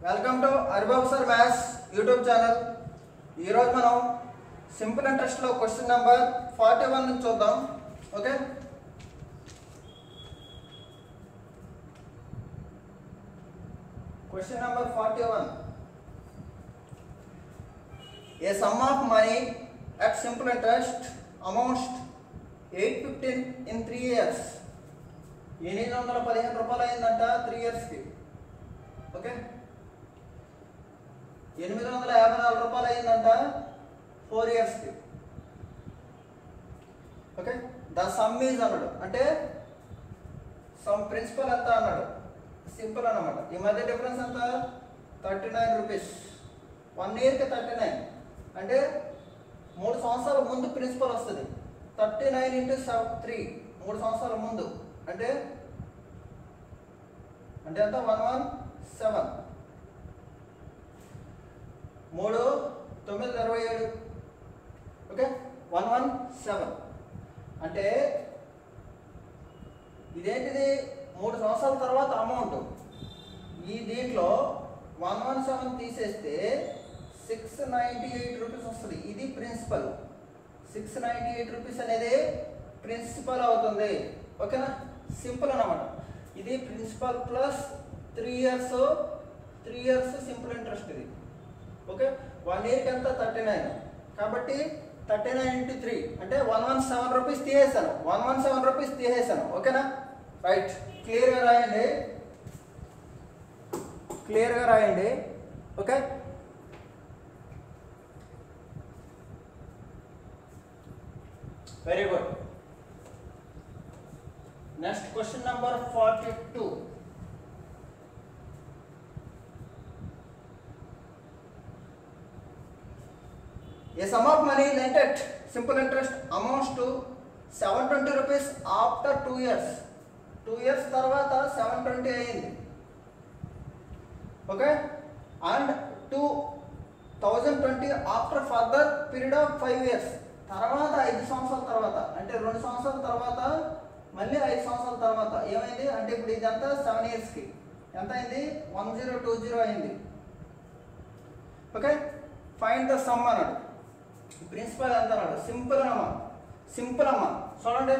Welcome to Haribabu sir maths YouTube channel ఈరోజు మనం simple ఇంట్రెస్ట్లో క్వశ్చన్ నెంబర్ ఫార్టీ వన్ నుంచి చూద్దాం okay question number forty one a sum of money at simple interest amounts eight fifteen in three years ఎనిమిది వందల పదిహేను రూపాయలు అయిందంట త్రీ ఇయర్స్కి ఓకే ఎనిమిది వందల యాభై నాలుగు రూపాయలు అయిందంట ఫోర్ ఇయర్స్కి ఓకే ద సమ్ ఈజ్ అన్నాడు అంటే సమ్ ప్రిన్సిపల్ ఎంత అన్నాడు సింపుల్ అన్నమాట ఈ మధ్య డిఫరెన్స్ ఎంత థర్టీ నైన్ రూపీస్ వన్ ఇయర్కి థర్టీ నైన్ అంటే మూడు సంవత్సరాల ముందు ప్రిన్సిపల్ వస్తుంది థర్టీ నైన్ ఇంటూ త్రీ మూడు సంవత్సరాల ముందు అంటే అంటే ఎంత వన్ వన్ సెవెన్ మూడు తొమ్మిది ఇరవై ఏడు ఓకే వన్ వన్ సెవెన్ అంటే ఇదేంటిది మూడు సంవత్సరాల తర్వాత అమౌంట్ ఈ దీంట్లో వన్ వన్ సెవెన్ తీసేస్తే సిక్స్ నైంటీ ఎయిట్ రూపీస్ వస్తుంది ఇది principal six ninety eight rupees అనేది ప్రిన్సిపల్ అవుతుంది ఓకేనా సింపుల్ అన్నమాట ఇది principal plus three years three years simple interest ఇది ఓకే వన్ ఇయర్కి ఎంత థర్టీ నైన్ కాబట్టి థర్టీ నైన్ ఇంటూ త్రీ అంటే వన్ వన్ సెవెన్ రూపీస్ తీసేసాను వన్ వన్ సెవెన్ రూపీస్ తీసేసాను ఓకేనా రైట్ క్లియర్గా రాయండి క్లియర్గా రాయండి okay very good next question number forty two A sum of money lent at simple interest amounts to 720 rupees after 2 years. 2 years తర్వాత 720 అయింది okay and two thousand twenty after further period of five years తర్వాత ఐదు సంవత్సరాల తర్వాత అంటే రెండు సంవత్సరాల తర్వాత మళ్ళీ ఐదు సంవత్సరాల తర్వాత ఏమైంది అంటే ఇప్పుడు ఇదంతా సెవెన్ ఇయర్స్కి ఎంత అయింది వన్ జీరో టూ జీరో అయింది ఓకే ఫైండ్ ద సమ్ అన్నాడు ప్రిన్సిపల్ ఎంత అన్నాడు సింపుల్ అమ్మా సింపుల్ అమ్మా చూడండి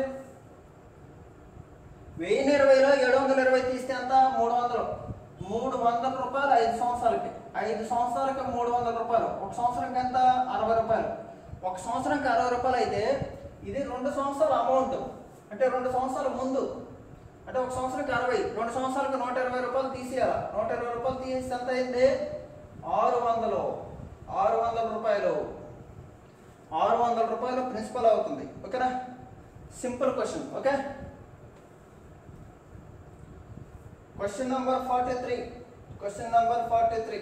వెయ్యి ఇరవైలో ఏడు వందల ఇరవై తీస్తే ఎంత మూడు వందలు మూడు వందల రూపాయలు ఐదు సంవత్సరాలకి ఐదు సంవత్సరాలకి మూడు వందల రూపాయలు ఒక సంవత్సరంకి ఎంత అరవై రూపాయలు ఒక సంవత్సరంకి అరవై రూపాయలు అయితే ఇది రెండు సంవత్సరాల అమౌంట్ అంటే రెండు సంవత్సరాల ముందు అంటే ఒక సంవత్సరానికి అరవై రెండు సంవత్సరాలకు నూట ఇరవై రూపాయలు తీసేయాలి నూట ఇరవై రూపాయలు తీసేస్తే ఎంత అయింది ఆరు వందలు ఆరు వందల రూపాయలు ఆరు వందల రూపాయలు ప్రిన్సిపల్ అవుతుంది ఓకేనా simple question okay question number forty three question number forty three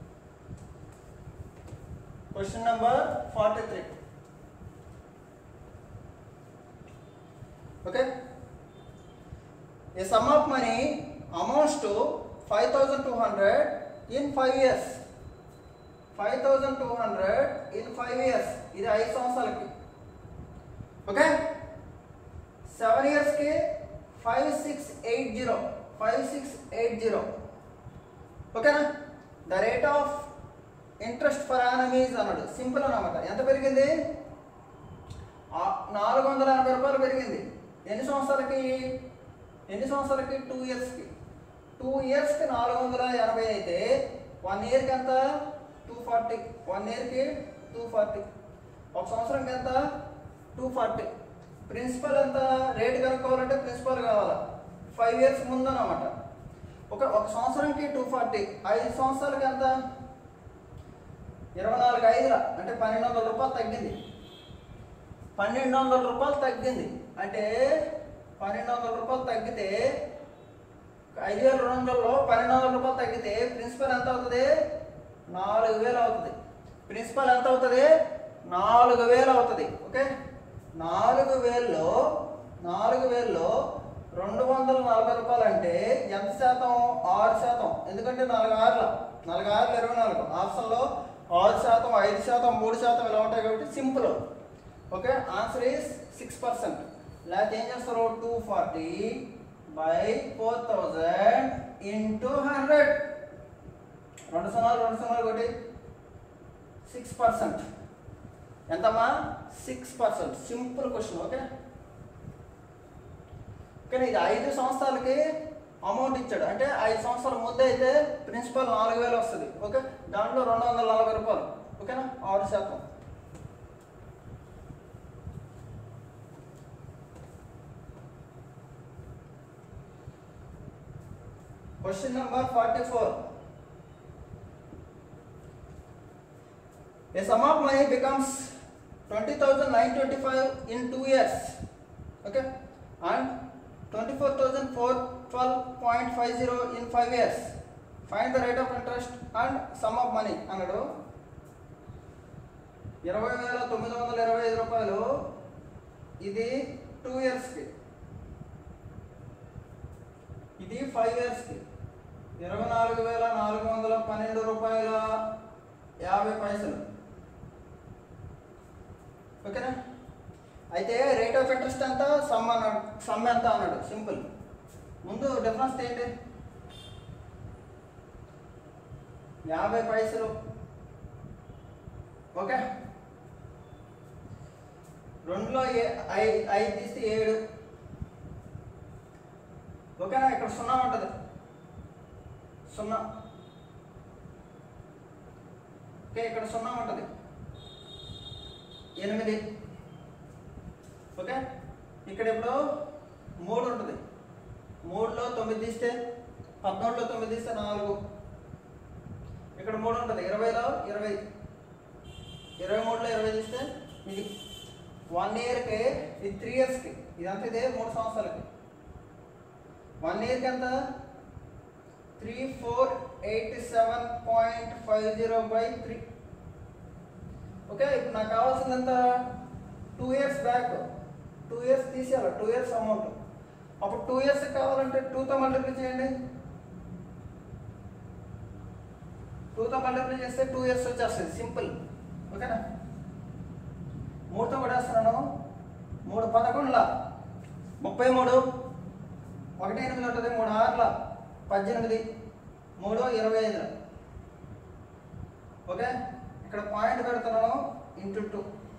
question number forty three okay a sum of money amounts to five thousand two hundred in five years five thousand two hundred in five years ఇది ఐదు సంవత్సరాలకి okay seven ఇయర్స్కి five six eight zero five six eight zero ఓకేనా the rate of interest for annum is అన్నాడు simple అన్నమాట ఎంత పెరిగింది నాలుగు వందల ఎనభై రూపాయలు పెరిగింది ఎన్ని సంవత్సరాలకి ఎన్ని సంవత్సరాలకి టూ ఇయర్స్కి టూ ఇయర్స్కి నాలుగు వందల ఎనభై అయితే వన్ ఇయర్కి ఎంత టూ ఫార్టీ వన్ ఇయర్కి టూ ఫార్టీ ఒక సంవత్సరంకి ఎంత టూ ఫార్టీ ప్రిన్సిపల్ ఎంత రేట్ కనుక్కోవాలంటే ప్రిన్సిపల్ కావాలా ఫైవ్ ఇయర్స్ ముందు అనమాట ఒక ఒక సంవత్సరంకి టూ ఫార్టీ ఐదు సంవత్సరాలకి ఎంత ఇరవై నాలుగు ఐదుల అంటే పన్నెండు వందల రూపాయలు తగ్గింది పన్నెండు వందల రూపాయలు తగ్గింది అంటే పన్నెండు వందల రూపాయలు తగ్గితే ఐదు వేల రెండు వందలలో పన్నెండు వందల రూపాయలు తగ్గితే ప్రిన్సిపల్ ఎంత అవుతుంది నాలుగు వేలు అవుతుంది ప్రిన్సిపల్ ఎంత అవుతుంది నాలుగు వేలు అవుతుంది ఓకే నాలుగు వేల్లో నాలుగు వేల్లో రెండు వందల నలభై రూపాయలు అంటే ఎంత శాతం ఆరు శాతం ఎందుకంటే నాలుగు ఆరుల నాలుగు ఆరులు ఇరవై నాలుగు ఆప్షన్లో ఆరు శాతం ఐదు శాతం మూడు శాతం ఇలా ఉంటాయి కాబట్టి simple okay answer is six percent లేకపోతే ఏం చేస్తారు two forty by four thousand into hundred రెండు సున్నాలు రెండు సున్నాలు ఒకటి సిక్స్ పర్సెంట్ ఎంతమ్మా six percent simple question okay కానీ ఇది ఐదు సంవత్సరాలకి అమౌంట్ ఇచ్చాడు అంటే ఐదు సంవత్సరాల ముందు అయితే ప్రిన్సిపల్ నాలుగు వేలు వస్తుంది ఓకే దాంట్లో రెండు వందల నలభై రూపాయలు ఓకేనా ఆరు శాతం question number forty four A sum of money becomes 20,925 in 2 years. Okay? And 24,412.50 in 5 years. Find the rate of interest and sum of money అన్నాడు ఇరవై వేల తొమ్మిది వందల ఇరవై ఐదు రూపాయలు ఇది టూ ఇయర్స్కి ఇది ఫైవ్ ఇయర్స్కి ఇరవై నాలుగు వేల నాలుగు వందల పన్నెండు రూపాయల యాభై పైసలు ఓకేనా అయితే రేట్ ఆఫ్ ఇంట్రెస్ట్ ఎంత సమ్ అన్నాడు సమ్ ఎంత అన్నాడు సింపుల్ ముందు డిఫరెన్స్ ఏంటి యాభై పైసలు ఓకే రెండులో ఏ ఐ- ఐదు తీస్తే ఏడు ఓకేనా ఇక్కడ సున్నా ఉంటుంది సున్నా ఓకే ఇక్కడ సున్నా ఉంటుంది ఎనిమిది ఓకే ఇక్కడ ఇప్పుడు మూడు ఉంటుంది మూడులో తొమ్మిది తీస్తే పద్నాలుగులో తొమ్మిది తీస్తే నాలుగు ఇక్కడ మూడు ఉంటుంది ఇరవైలో ఇరవై ఇరవై మూడులో ఇరవై తీస్తే ఇది వన్ ఇయర్కి ఇది త్రీ ఇయర్స్కి ఇదంతా ఇదే మూడు సంవత్సరాలకి వన్ ఇయర్కి ఎంత three four eight seven point five zero by three okay ఇప్పుడు నాకు కావాల్సిందంత two years back two years తీసేయాలి టూ ఇయర్స్ అమౌంట్ అప్పుడు టూ ఇయర్స్ కావాలంటే టూతో మల్టిప్లై చేయండి టూతో మల్టిప్లై చేస్తే టూ ఇయర్స్ వచ్చేస్తుంది సింపుల్ ఓకేనా మూడుతో కొట్టేస్తున్నాను మూడు పదకొండుల ముప్పై మూడు ఒకటి ఎనిమిది ఉంటుంది మూడు ఆరుల పద్దెనిమిది మూడు ఇరవై ఐదుల ఓకే ఇక్కడ పాయింట్ పెడుతున్నాను ఇంటూ టూ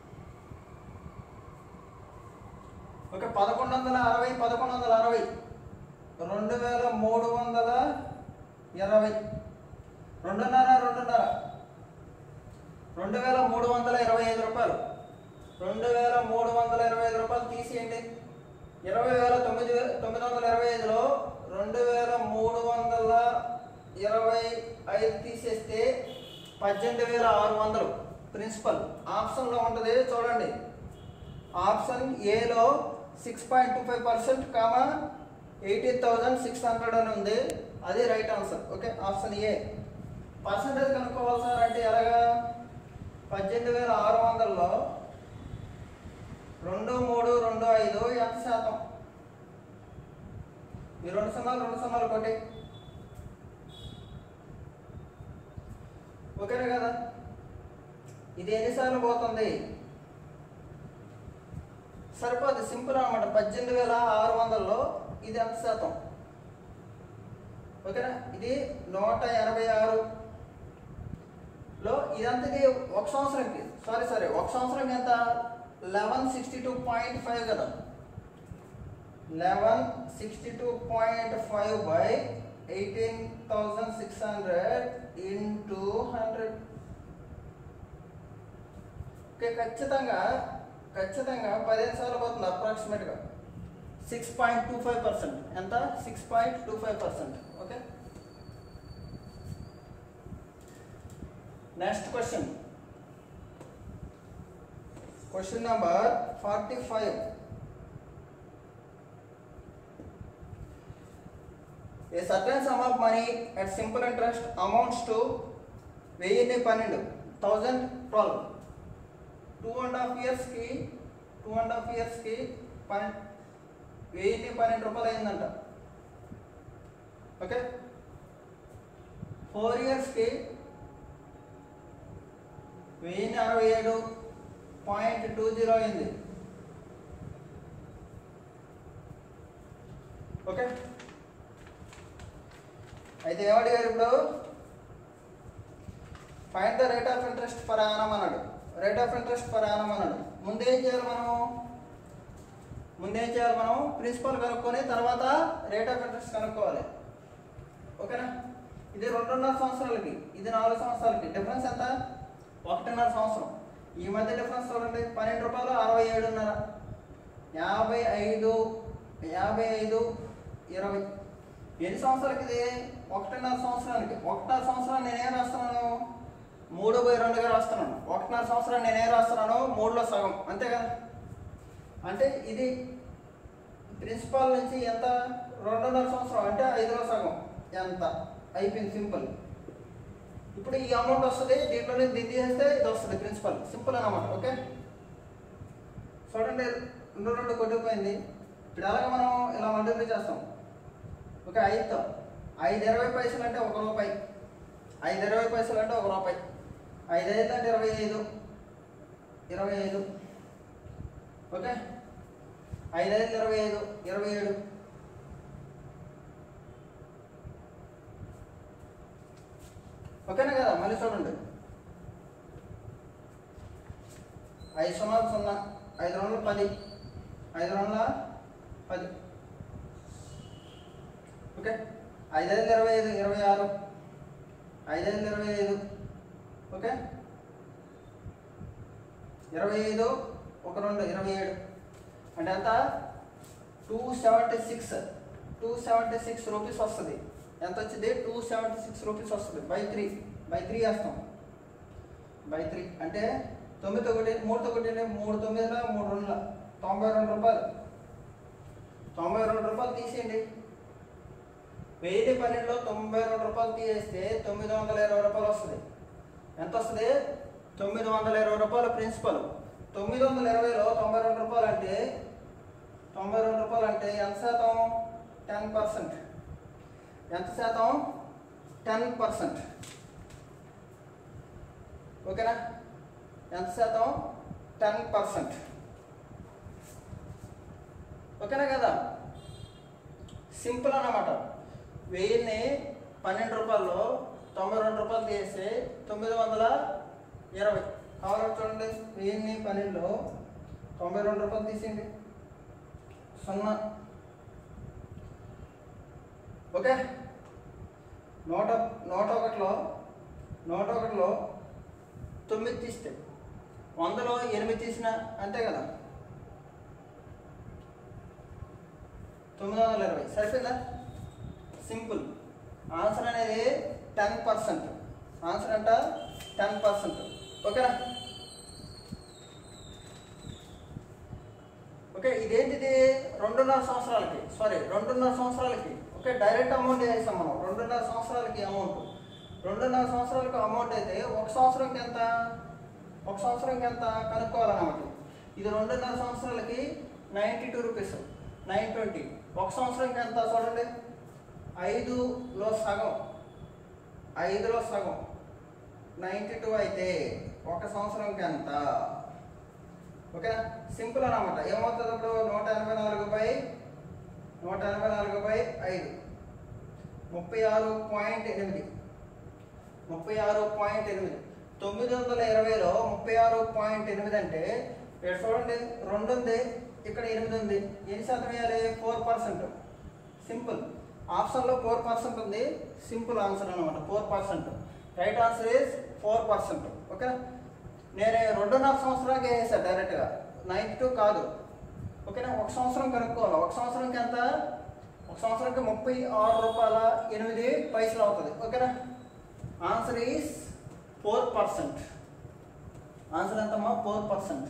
ఓకే పదకొండు వందల అరవై పదకొండు వందల అరవై రెండు వేల మూడు వందల ఇరవై రెండున్నర రెండున్నర రెండు వేల మూడు వందల ఇరవై ఐదు రూపాయలు రెండు వేల మూడు వందల ఇరవై ఐదు రూపాయలు తీసేయండి ఇరవై వేల తొమ్మిది వే- తొమ్మిది వందల ఇరవై ఐదులో రెండు వేల మూడు వందల ఇరవై ఐదు తీసేస్తే పద్దెనిమిది వేల ఆరు వందలు ప్రిన్సిపల్ ఆప్షన్లో ఉంటుంది చూడండి ఆప్షన్ ఏలో six point two five percent comma eighteen thousand six hundred అని ఉంది అది right answer okay option A percentage కనుక్కోవాలి సార్ అంటే ఎలాగా పద్దెనిమిది వేల ఆరు వందల్లో రెండు మూడు రెండు ఐదు ఎంత శాతం ఈ రెండు సున్నాలు రెండు సున్నాలు ఒకటి ఓకేనా కదా ఇది ఎన్నిసార్లు పోతుంది సరిపోదు సింపుల్ అనమాట పద్దెనిమిది వేల ఆరు వందల్లో ఇది ఎంత శాతం ఓకేనా ఇది నూట ఎనభై ఆరు లో ఇదంతా ఇది ఒక సంవత్సరంకి సారీ సారీ ఒక సంవత్సరం ఎంత eleven sixty two point five కదా eleven sixty two point five by eighteen thousand six hundred into hundred okay ఖచ్చితంగా ఖచ్చితంగా పదిహేను సార్లు పోతుంది అప్రాక్సిమేట్గా six point two five percent ఎంత six point two five percent okay next question question number forty five a certain sum of money at simple interest amounts to వెయ్యిన్ని పన్నెండు thousand twelve two and half ఇయర్స్కి two and half ఇయర్స్కి పన్నెండు వెయ్యిన్ని పన్నెండు రూపాయలు అయిందంట ఓకే ఫోర్ ఇయర్స్కి వెయ్యిన్ని అరవై ఏడు పాయింట్ టూ జీరో అయింది ఓకే అయితే ఏమడిగారు ఇప్పుడు find the rate of interest per annum అన్నాడు rate of interest per annum అన్నాడు ముందేం చేయాలి మనం ముందేం చేయాలి మనం ప్రిన్సిపల్ కనుక్కొని తర్వాత రేట్ ఆఫ్ ఇంట్రెస్ట్ కనుక్కోవాలి ఓకేనా ఇది రెండున్నర సంవత్సరాలకి ఇది నాలుగు సంవత్సరాలకి డిఫరెన్స్ ఎంత ఒకటిన్నర సంవత్సరం ఈ మధ్య డిఫరెన్స్ చూడండి పన్నెండు రూపాయలు అరవై ఏడున్నర యాభై ఐదు యాభై ఐదు ఇరవై ఎన్ని సంవత్సరాలకి ఇది ఒకటిన్నర సంవత్సరానికి ఒకటిన్నర సంవత్సరాలు నేనేం రాస్తున్నాను మూడు బై రెండుగా రాస్తున్నాను ఒకటిన్నర సంవత్సరం నేనేం రాస్తున్నాను మూడులో సగం అంతే కదా అంటే ఇది ప్రిన్సిపాల్ నుంచి ఎంత రెండున్నర సంవత్సరం అంటే ఐదులో సగం ఎంత అయిపోయింది సింపుల్ ఇప్పుడు ఈ అమౌంట్ వస్తుంది దీంట్లో నుంచి దీన్ని తీసేస్తే ఇది వస్తుంది ప్రిన్సిపల్ సింపుల్ అన్నమాట ఓకే చూడండి రెండు రెండు కొట్టుకుపోయింది ఇప్పుడు అలాగే మనం ఇలా మల్టిప్లై చేస్తాం ఓకే ఐదుతో ఐదు ఇరవై పైసలు అంటే ఒక రూపాయి ఐదు ఇరవై పైసలు అంటే ఒక రూపాయి ఐదు ఐదు అంటే ఇరవై ఐదు ఇరవై ఐదు ఓకే ఐదు ఐదు ఇరవై ఐదు ఇరవై ఏడు ఓకేనా కదా మళ్ళీ చూడండి ఐదు సున్నాలు సున్నా ఐదు రెండులు పది ఐదు రెండుల పది ఓకే ఐదు ఐదు ఇరవై ఐదు ఇరవై ఆరు ఐదు ఐదు ఇరవై ఐదు ఓకే ఇరవై ఐదు ఒక రెండు ఇరవై ఏడు అంటే ఎంత two seventy six two seventy six rupees వస్తుంది ఎంత వచ్చింది టూ సెవెంటీ సిక్స్ రూపీస్ వస్తుంది బై త్రీ బై త్రీ వేస్తాం బై త్రీ అంటే తొమ్మిది ఒకటి మూడు ఒకటి మూడు తొమ్మిదిలో మూడు రెండుల తొంభై రెండు రూపాయలు తొంభై రెండు రూపాయలు తీసేయండి వెయ్యి పన్నెండులో తొంభై రెండు రూపాయలు తీసేస్తే తొమ్మిది వందల ఇరవై రూపాయలు వస్తుంది ఎంత వస్తుంది తొమ్మిది వందల ఇరవై రూపాయలు ప్రిన్సిపల్ తొమ్మిది వందల ఇరవైలో తొంభై రెండు రూపాయలు అంటే తొంభై రెండు రూపాయలు అంటే ఎంత శాతం టెన్ పర్సెంట్ ఎంత శాతం టెన్ పర్సెంట్ ఓకేనా ఎంత శాతం టెన్ పర్సెంట్ ఓకేనా కదా సింపుల్ అన్నమాట వెయ్యిన్ని పన్నెండు రూపాయల్లో తొంభై రెండు రూపాయలు తీసి తొమ్మిది వందల ఇరవై కావాలంటే చూడండి వెయ్యిన్ని పన్నెండులో తొంభై రెండు రూపాయలు తీసింది సున్నా ఓకే నూట నూట ఒకటిలో నూట ఒకటిలో తొమ్మిది తీస్తే వందలో ఎనిమిది తీసిన అంతే కదా తొమ్మిది వందల ఇరవై సరిపోయిందా సింపుల్ ఆన్సర్ అనేది టెన్ పర్సెంట్ ఆన్సర్ అంట టెన్ పర్సెంట్ ఓకేనా ఓకే ఇదేంటిది రెండున్నర సంవత్సరాలకి సారీ రెండున్నర సంవత్సరాలకి ఓకే డైరెక్ట్ అమౌంట్ వేసాం మనం రెండున్నర సంవత్సరాలకి అమౌంట్ రెండున్నర సంవత్సరాలకి అమౌంట్ అయితే ఒక సంవత్సరంకి ఎంత ఒక సంవత్సరంకి ఎంత కనుక్కోవాలన్నమాట ఇది రెండున్నర సంవత్సరాలకి ninety two rupees nine twenty ఒక సంవత్సరంకి ఎంత చూడండి ఐదులో సగం ఐదులో సగం నైంటీ టూ అయితే ఒక సంవత్సరంకి ఎంత ఓకేనా సింపుల్ అన్నమాట ఏమవుతుంది ఇప్పుడు నూట ఎనభై నాలుగు బై నూట ఎనభై నాలుగు బై ఐదు ముప్పై ఆరు పాయింట్ ఎనిమిది ముప్పై ఆరు పాయింట్ ఎనిమిది తొమ్మిది వందల ఇరవైలో ముప్పై ఆరు పాయింట్ ఎనిమిది అంటే ఇక్కడ చూడండి రెండు ఉంది ఇక్కడ ఎనిమిది ఉంది ఎన్ని శాతం వేయాలి ఫోర్ పర్సెంట్ సింపుల్ ఆప్షన్లో ఫోర్ పర్సెంట్ ఉంది సింపుల్ ఆన్సర్ అనమాట four percent right answer is four percent okay నేను రెండున్నర సంవత్సరాలకి వేసాను డైరెక్ట్గా నైన్త్ టూ కాదు ఓకేనా ఒక సంవత్సరం కనుక్కోవాలి ఒక సంవత్సరంకి ఎంత ఒక సంవత్సరానికి ముప్పై ఆరు రూపాయల ఎనిమిది పైసలు అవుతుంది ఓకేనా answer is four percent answer ఎంతమ్మా ఫోర్ పర్సెంట్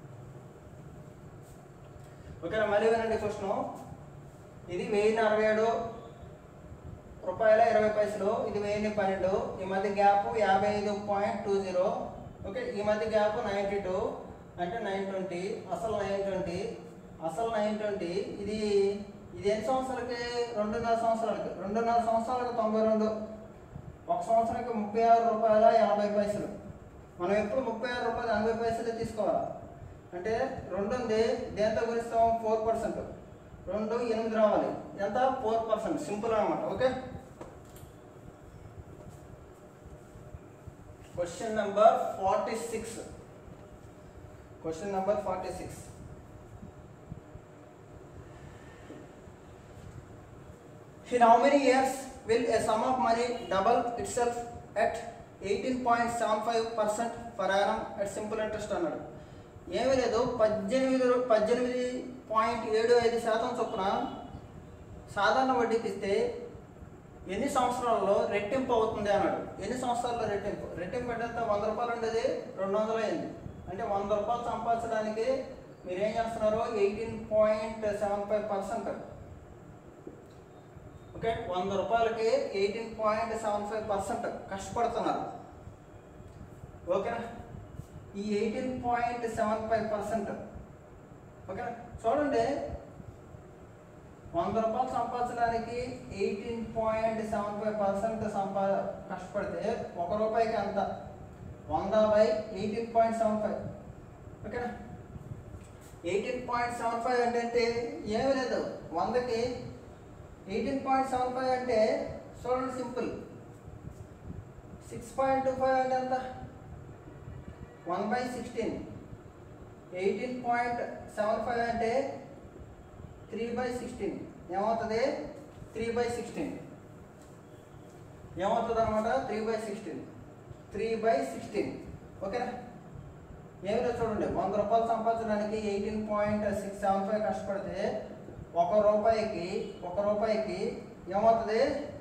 ఓకేనా మళ్ళీ వినండి క్వశ్చన్ ఇది వెయ్యి అరవై ఏడు రూపాయల ఇరవై పైసలు ఇది వెయ్యి పన్నెండు ఈ మధ్య గ్యాప్ యాభై ఐదు పాయింట్ టూ జీరో ఓకే ఈ మధ్య గ్యాప్ నైంటీ టూ అంటే నైన్ ట్వంటీ అసలు నైన్ ట్వంటీ అసలు నైన్ ట్వంటీ ఇది ఇది ఎన్ని సంవత్సరాలకి రెండున్నర సంవత్సరాలకి రెండున్నర సంవత్సరాలకు తొంభై రెండు ఒక సంవత్సరానికి ముప్పై ఆరు రూపాయల ఎనభై పైసలు మనం ఎప్పుడు ముప్పై ఆరు రూపాయల ఎనభై పైసలే తీసుకోవాలి అంటే రెండు ఉంది దేంతో గురిస్తాం ఫోర్ పర్సెంట్ రెండు ఎనిమిది రావాలి ఎంత ఫోర్ పర్సెంట్ సింపుల్ అనమాట okay question number forty six question number forty six In how many years will a sum of money double itself at 18.75 percent per annum at simple interest అన్నాడు ఏమీ లేదు పద్దెనిమిది రూ- పద్దెనిమిది పాయింట్ ఏడు ఐదు శాతం చొప్పున సాధారణ వడ్డీకి ఇస్తే ఎన్ని సంవత్సరాల్లో రెట్టింపు అవుతుంది అన్నాడు ఎన్ని సంవత్సరాల్లో రెట్టింపు రెట్టింపు అంటే ఎంత? వంద రూపాయలు ఉండేది రెండు వందలు అయింది అంటే వంద రూపాయలు సంపాదించడానికి మీరు ఏం చేస్తున్నారు eighteen point seven five percent okay వంద రూపాయలకి eighteen point seven five percent కష్టపడుతున్నారు ఓకేనా ఈ eighteen point seven five percent ఓకేనా చూడండి వంద రూపాయలు సంపాదించడానికి eighteen point seven five percent సంపా కష్టపడితే ఒక రూపాయికి ఎంత వంద by eighteen point seven five ఓకేనా ఎయిటీన్ పాయింట్ సెవెన్ ఫైవ్ అంటే ఏంటి? ఏమీ లేదు వందకి ఎయిటీన్ పాయింట్ సెవెన్ ఫైవ్ అంటే చూడండి simple six point two five అంటే ఎంత one by sixteen eighteen point seven five అంటే త్రీ బై సిక్స్టీన్ ఏమవుతుంది త్రీ బై సిక్స్టీన్ ఏమవుతుంది అనమాట three by sixteen three by sixteen ఓకేనా ఏమిటో చూడండి వంద రూపాయలు సంపాదించడానికి eighteen point six seven five కష్టపడితే ఒక రూపాయికి ఒక రూపాయికి ఏమవుతుంది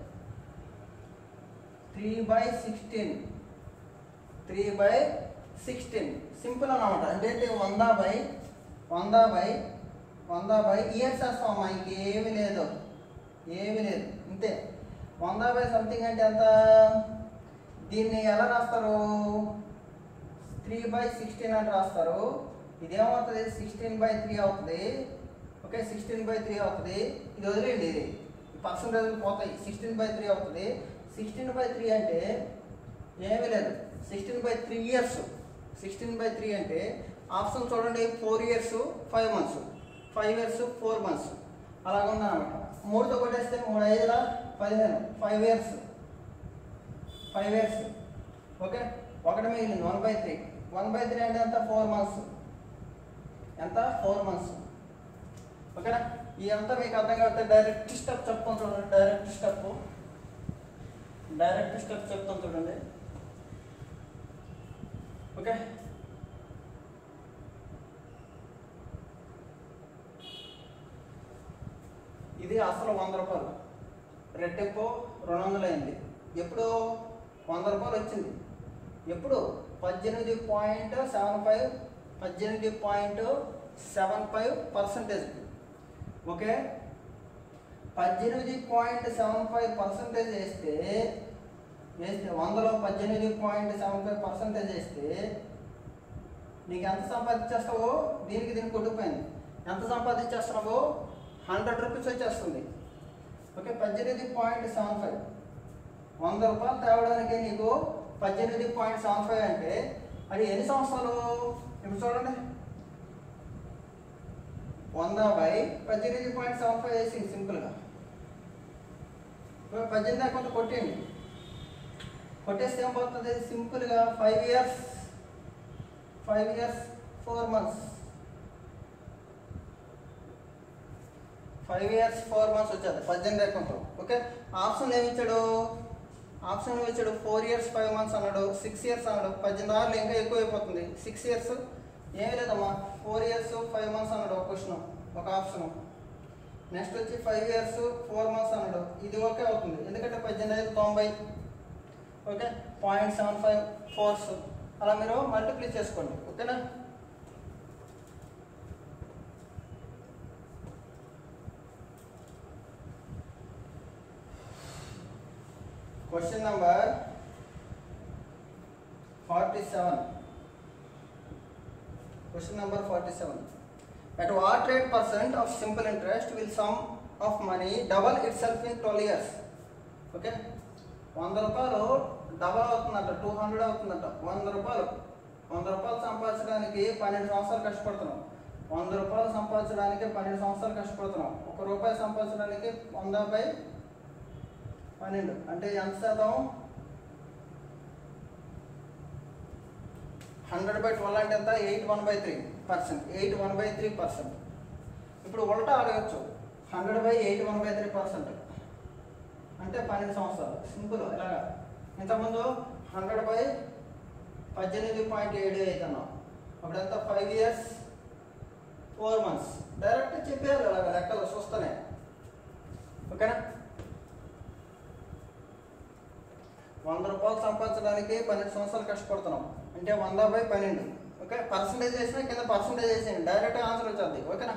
three by sixteen three by sixteen simple అన్నమాట అంటే ఏంటి వంద బై వంద బై వంద బై ఇయర్స్ వేస్తామమ్మా ఇంకేమీ లేదు ఏమీ లేదు అంతే వంద బై సంథింగ్ అంటే ఎంత దీన్ని ఎలా రాస్తారు త్రీ బై సిక్స్టీన్ అని రాస్తారు ఇదేమవుతుంది సిక్స్టీన్ బై త్రీ అవుతుంది ఓకే సిక్స్టీన్ బై త్రీ అవుతుంది ఇది వదిలేయండి ఇది పర్సంటేజ్ పోతాయి సిక్స్టీన్ బై త్రీ అవుతుంది సిక్స్టీన్ బై త్రీ అంటే ఏమీ లేదు sixteen by three years sixteen by three అంటే ఆప్షన్ చూడండి four years five months five years four months అలాగ ఉందన్నమాట మూడుతో కొట్టేస్తే మూడు ఐదుల పదిహేను five years five years okay ఒకటి మిగిలింది one by three one by three అంటే ఎంత ఫోర్ మంత్స్ ఎంత ఫోర్ మంత్స్ ఓకేనా ఇదంతా మీకు అర్థం కాబట్టి డైరెక్ట్ స్టెప్ చెప్తాను చూడండి డైరెక్ట్ స్టెప్ డైరెక్ట్ స్టెప్ చెప్తాను చూడండి ఓకే ఇది అసలు వంద రూపాయలు రెట్టింపు రెండు వందలు అయింది ఎప్పుడు వంద రూపాయలు వచ్చింది ఎప్పుడు పద్దెనిమిది పాయింట్ సెవెన్ ఫైవ్ పద్దెనిమిది point seven five percentage okay పద్దెనిమిది పాయింట్ సెవెన్ ఫైవ్ పర్సంటేజ్ వేస్తే వేస్తే వందలో పద్దెనిమిది పాయింట్ సెవెన్ ఫైవ్ పర్సంటేజ్ వేస్తే నీకు ఎంత సంపాదించేస్తావో దీనికి దీనికి కొట్టుకుపోయింది ఎంత సంపాదించేస్తున్నావో హండ్రెడ్ రూపీస్ వచ్చేస్తుంది ఓకే పద్దెనిమిది పాయింట్ సెవెన్ ఫైవ్ వంద రూపాయలు తేవడానికి నీకు పద్దెనిమిది పాయింట్ సెవెన్ ఫైవ్ అంటే అది ఎన్ని సంవత్సరాలు ఇప్పుడు చూడండి వంద బై పద్దెనిమిది పాయింట్ సెవెన్ ఫైవ్ వేసింది సింపుల్గా ఇప్పుడు పద్దెనిమిది దాకా కొంత కొట్టేయండి కొట్టేస్తే ఏం పోతుంది సింపుల్గా five years five years four months five years four months వచ్చేది పద్దెనిమిది అకౌంట్ ఓకే ఆప్షన్ ఏమి ఇచ్చాడు ఆప్షన్ ఏమి ఇచ్చాడు ఫోర్ ఇయర్స్ ఫైవ్ మంత్స్ అన్నాడు సిక్స్ ఇయర్స్ అన్నాడు పద్దెనిమిది ఆరులు ఇంకా ఎక్కువ అయిపోతుంది సిక్స్ ఇయర్స్ ఏమీ లేదమ్మా ఫోర్ ఇయర్స్ ఫైవ్ మంత్స్ అన్నాడు ఒక క్వశ్చన్ ఒక ఆప్షన్ నెక్స్ట్ వచ్చి ఫైవ్ ఇయర్స్ ఫోర్ మంత్స్ అన్నాడు ఇది ఓకే అవుతుంది ఎందుకంటే పద్దెనిమిది ఐదు తొంభై okay point seven five fours అలా మీరు మల్టిప్లై చేసుకోండి ఓకేనా question number forty seven question number forty seven at what rate percent of simple interest will sum of money double itself in twelve years okay వంద రూపాయలు double అవుతుందంట two hundred అవుతుందంట వంద రూపాయలు వంద రూపాయలు సంపాదించడానికి పన్నెండు సంవత్సరాలు కష్టపడుతున్నాం వంద రూపాయలు సంపాదించడానికి పన్నెండు సంవత్సరాలు కష్టపడుతున్నాం ఒక రూపాయి సంపాదించడానికి వంద బై పన్నెండు అంటే ఎంత శాతం హండ్రెడ్ బై ట్వెల్వ్ అంటే ఎంత eight one by three percent eight one by three percent ఇప్పుడు ఉల్టా అడగచ్చు hundred by eight one by three percent అంటే పన్నెండు సంవత్సరాలు సింపుల్ ఇలాగా ఇంతకుముందు హండ్రెడ్ బై పద్దెనిమిది పాయింట్ ఏడు ఐదు అన్నాం అప్పుడు ఎంత five years four months direct చెప్పారు అలాగ లెక్కలు చూస్తూనే ఓకేనా వంద రూపాయలు సంపాదించడానికి పన్నెండు సంవత్సరాలు కష్టపడుతున్నాం అంటే వంద బై పన్నెండు ఓకే పర్సంటేజ్ వేసినా కింద పర్సంటేజ్ వేసేయండి డైరెక్ట్ ఆన్సర్ వచ్చేది ఓకేనా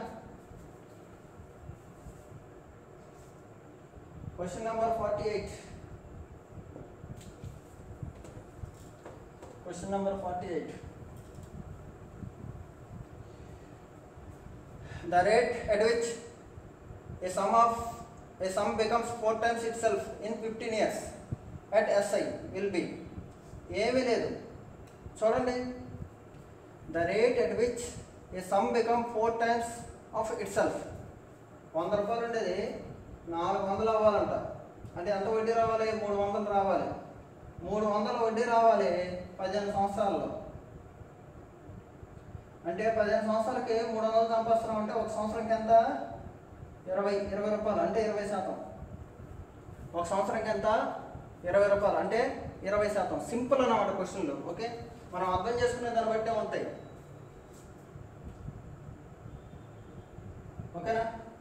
question number forty eight question number forty eight the rate at which a sum of a sum becomes four times itself in 15 years at SI will be ఏమీ లేదు చూడండి the rate at which a sum become four times of itself వంద రూపాయలు ఉండేది నాలుగు వందలు అవ్వాలంట అంటే ఎంత వడ్డీ రావాలి మూడు వందలు రావాలి మూడు వందల వడ్డీ రావాలి పదిహేను సంవత్సరాల్లో అంటే పదిహేను సంవత్సరాలకి మూడు వందలు సంపాదిస్తున్నాం అంటే ఒక సంవత్సరంకి ఎంత ఇరవై ఇరవై రూపాయలు అంటే ఇరవై శాతం ఒక సంవత్సరంకి ఎంత ఇరవై రూపాయలు అంటే ఇరవై శాతం సింపుల్ అన్నమాట క్వశ్చన్లు ఓకే మనం అర్థం చేసుకునే దాన్ని బట్టే ఉంటాయి ఓకేనా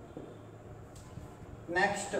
next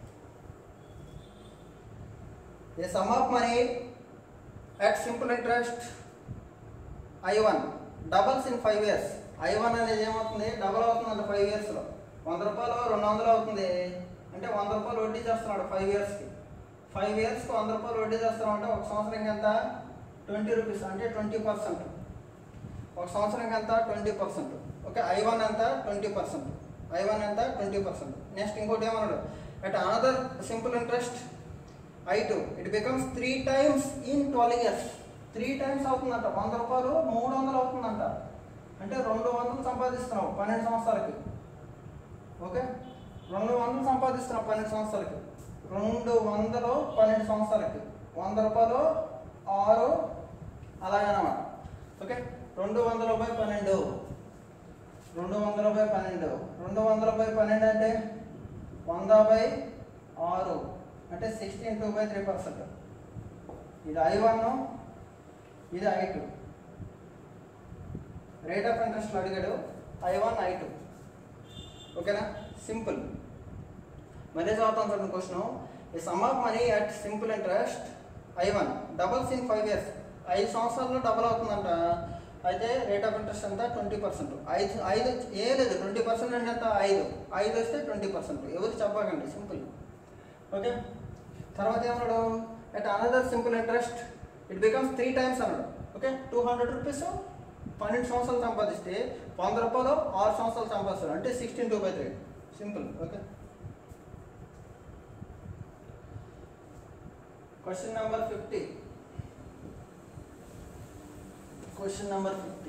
a sum of money at simple interest I one doubles in five years I one అనేది ఏమవుతుంది డబల్ అవుతుంది అంటే ఫైవ్ ఇయర్స్లో వంద రూపాయలు రెండు వందలు అవుతుంది అంటే వంద రూపాయలు వడ్డీ చేస్తున్నాడు ఫైవ్ ఇయర్స్కి ఫైవ్ ఇయర్స్కి వంద రూపాయలు వడ్డీ చేస్తున్నాం అంటే ఒక సంవత్సరంకి ఎంత ట్వంటీ రూపీస్ అంటే ట్వంటీ పర్సెంట్ ఒక సంవత్సరంకి ఎంత twenty percent okay I one ఎంత ట్వంటీ పర్సెంట్ ఐ వన్ ఎంత ట్వంటీ పర్సెంట్ నెక్స్ట్ ఇంకోటి ఏమన్నాడు at another simple interest I two it becomes three times in twelve years three times అవుతుందంట వంద రూపాయలు మూడు వందలు అవుతుందంట అంటే రెండు వందలు సంపాదిస్తున్నావు పన్నెండు సంవత్సరాలకి ఓకే రెండు వందలు సంపాదిస్తున్నావు పన్నెండు సంవత్సరాలకి రెండు వందలు పన్నెండు సంవత్సరాలకి వంద రూపాయలు ఆరు అలాగనమాట ఓకే రెండు వందల బై పన్నెండు రెండు వందల బై పన్నెండు రెండు వందల బై పన్నెండు అంటే వంద బై ఆరు అంటే sixteen two by three percent ఇది ఐ వన్ ఇది I two rate of interest అడిగాడు ఐ వన్ ఐ టూ ఓకేనా సింపుల్ మరీ చదువుతాం సార్ క్వశ్చన్ ఈ sum of money at simple interest I one doubles in five years ఐదు సంవత్సరాల్లో double అవుతుందంట అయితే రేట్ ఆఫ్ ఇంట్రెస్ట్ ఎంత ట్వంటీ పర్సెంట్ ఐదు ఐదు ఏ లేదు ట్వంటీ పర్సెంట్ అంటే ఎంత ఐదు ఐదు వస్తే ట్వంటీ పర్సెంట్ ఎవరికి చెప్పకండి సింపుల్ ఓకే తర్వాత ఏమన్నాడు at another simple interest it becomes three times అన్నాడు ఓకే టూ హండ్రెడ్ రూపీస్ పన్నెండు సంవత్సరాలు సంపాదిస్తే వంద రూపాయలు ఆరు సంవత్సరాలు సంపాదిస్తారు అంటే sixteen two by three simple okay question number fifty question number fifty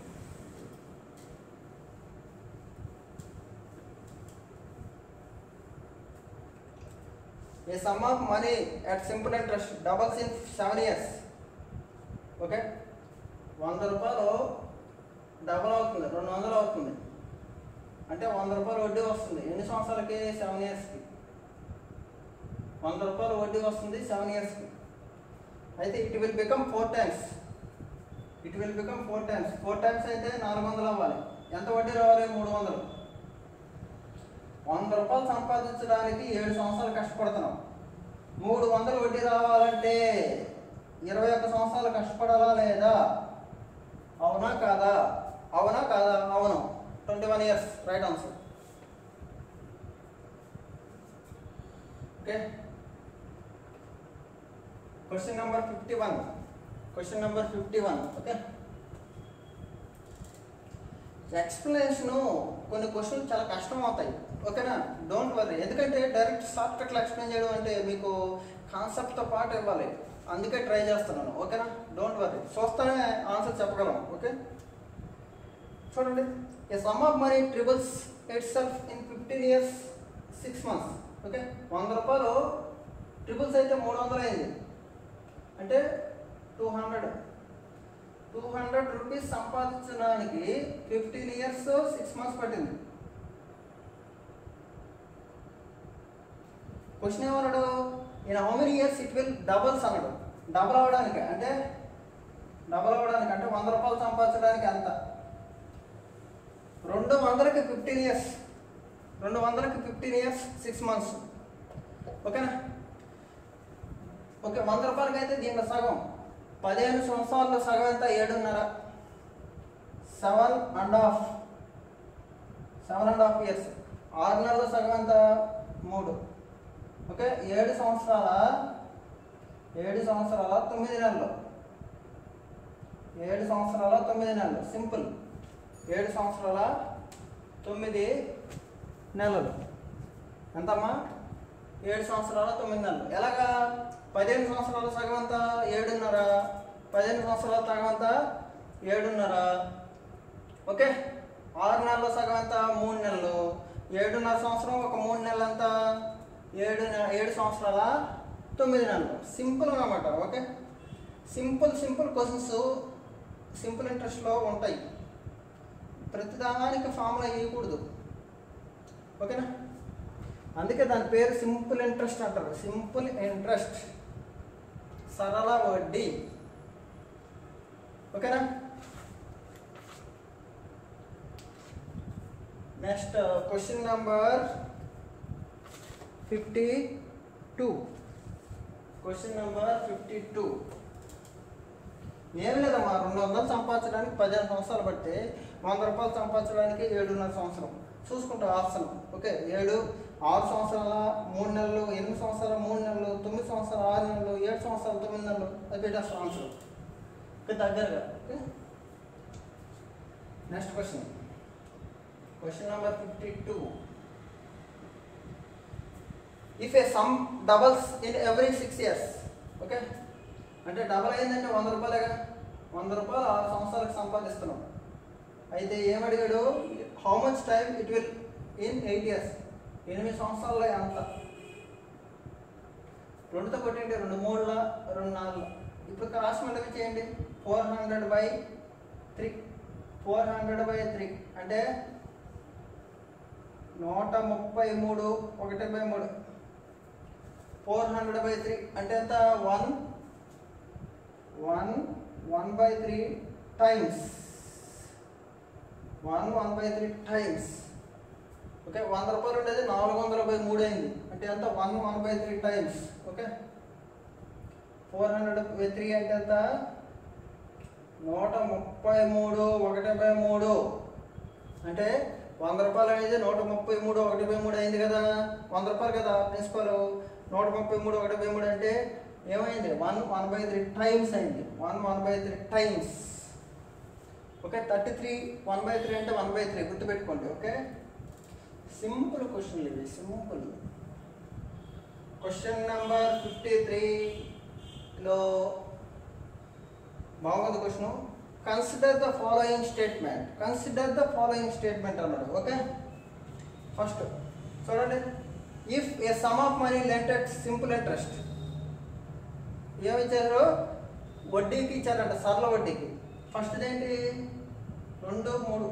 A sum of money at simple interest doubles in seven years. Okay వంద రూపాయలు డబల్ అవుతుంది రెండు వందలు అవుతుంది అంటే వంద రూపాయలు వడ్డీ వస్తుంది ఎన్ని సంవత్సరాలకి సెవెన్ ఇయర్స్కి వంద రూపాయలు వడ్డీ వస్తుంది సెవెన్ ఇయర్స్కి అయితే it will become four times it will become four times four times అయితే నాలుగు వందలు అవ్వాలి ఎంత వడ్డీ రావాలి మూడు వందలు వంద రూపాయలు సంపాదించడానికి ఏడు సంవత్సరాలు కష్టపడుతున్నాం మూడు వందలు వడ్డీ రావాలంటే ఇరవై ఒక్క సంవత్సరాలు కష్టపడాలా లేదా అవునా కాదా అవునా కాదా అవును twenty one years right answer okay question number fifty one question number fifty one okay explanation కొన్ని క్వశ్చన్లు చాలా కష్టం అవుతాయి ఓకేనా డోంట్ వరీ ఎందుకంటే డైరెక్ట్ షార్ట్ కట్లో ఎక్స్ప్లెయిన్ చేయడం అంటే మీకు కాన్సెప్ట్తో పాటు ఇవ్వాలి అందుకే ట్రై చేస్తున్నాను ఓకేనా డోంట్ వరీ చూస్తేనే ఆన్సర్ చెప్పగలం ఓకే చూడండి a sum of money triples itself in fifteen years six months okay వంద రూపాయలు ట్రిబుల్స్ అయితే మూడు వందలు అయింది అంటే two hundred two hundred rupees సంపాదించడానికి ఫిఫ్టీన్ ఇయర్స్ సిక్స్ మంత్స్ పట్టింది క్వశ్చన్ ఏమన్నాడు in how many years it will doubles అన్నాడు డబల్ అవ్వడానికి అంటే డబల్ అవ్వడానికి అంటే వంద రూపాయలు సంపాదించడానికి ఎంత రెండు వందలకి ఫిఫ్టీన్ ఇయర్స్ రెండు వందలకి ఫిఫ్టీన్ ఇయర్స్ సిక్స్ మంత్స్ ఓకేనా ఓకే వంద రూపాయలకి అయితే దీంట్లో సగం పదిహేను సంవత్సరాల్లో సగం ఎంత ఏడున్నర seven and half seven and half years ఆరు నెలల సగం ఎంత మూడు ఓకే ఏడు సంవత్సరాల ఏడు సంవత్సరాల తొమ్మిది నెలలు ఏడు సంవత్సరాల తొమ్మిది నెలలు సింపుల్ ఏడు సంవత్సరాల తొమ్మిది నెలలు ఎంతమ్మా ఏడు సంవత్సరాల తొమ్మిది నెలలు ఎలాగా పదిహేను సంవత్సరాల సగం అంతా ఏడున్నర పదిహేను సంవత్సరాల సగం అంతా ఏడున్నర ఓకే ఆరు నెలల సగం అంతా మూడు నెలలు ఏడున్నర సంవత్సరం ఒక మూడు నెలలు అంతా ఏడు నె- ఏడు సంవత్సరాల తొమ్మిది నెలలు సింపుల్ అన్నమాట okay simple simple questions simple ఇంట్రెస్ట్లో ఉంటాయి ప్రతిదానికి ఫార్ములా వేయకూడదు ఓకేనా అందుకే దాని పేరు సింపుల్ ఇంట్రెస్ట్ అంటారు సింపుల్ ఇంట్రెస్ట్ సరళ వడ్డీ ఓకేనా next question number fifty two question number fifty two ఏం లేదమ్మా రెండు వందలు సంపాదించడానికి పదిహేను సంవత్సరాలు పడితే వంద రూపాయలు సంపాదించడానికి ఏడున్నర సంవత్సరం చూసుకుంటాం ఆప్షన్ ఓకే ఏడు ఆరు సంవత్సరాల మూడు నెలలు ఎనిమిది సంవత్సరాల మూడు నెలలు తొమ్మిది సంవత్సరాలు ఆరు నెలలు ఏడు సంవత్సరాలు తొమ్మిది నెలలు అది పెట్టేస్తాం ఆన్సర్ ఓకే దగ్గరగా okay next question question number fifty two if a sum doubles in every six years okay అంటే డబల్ అయిందంటే వంద రూపాయలేగా వంద రూపాయలు ఆరు సంవత్సరాలకు సంపాదిస్తున్నాం అయితే ఏమడిగాడు how much time it will in eight years ఎనిమిది సంవత్సరాల్లో ఎంత రెండుతో కొట్టండి రెండు మూడుల రెండు నాలుగు ఇప్పుడు క్రాస్ మల్టిప్లై చేయండి four hundred by three four hundred by three అంటే నూట ముప్పై మూడు ఒకటి బై మూడు ఫోర్ హండ్రెడ్ బై త్రీ అంటే ఎంత one one one by three times one one by three times okay వంద రూపాయలు ఉండేది నాలుగు వందల బై మూడు అయింది అంటే ఎంత one one by three times okay four hundred by three అంటే ఎంత నూట ముప్పై మూడు ఒకటి బై మూడు అంటే వంద రూపాయలు అనేది నూట ముప్పై మూడు ఒకటి బై మూడు అయింది కదా వంద రూపాయలు కదా ప్రిన్సిపల్ నూట ముప్పై మూడు ఒకటి బై మూడు అంటే ఏమైంది one one by three times అయింది one one by three times okay thirty three one by three అంటే వన్ బై త్రీ గుర్తుపెట్టుకోండి ఓకే సింపుల్ క్వశ్చన్లు ఇవి సింపుల్ క్వశ్చన్ నెంబర్ ఫిఫ్టీ త్రీలో బాగుంది question consider the following statement consider the following statement అన్నాడు okay first చూడండి if a sum of money lent at simple interest ఏమిచ్చారు వడ్డీకి ఇచ్చారంట సరళ వడ్డీకి ఫస్ట్ ఏంటి రెండు మూడు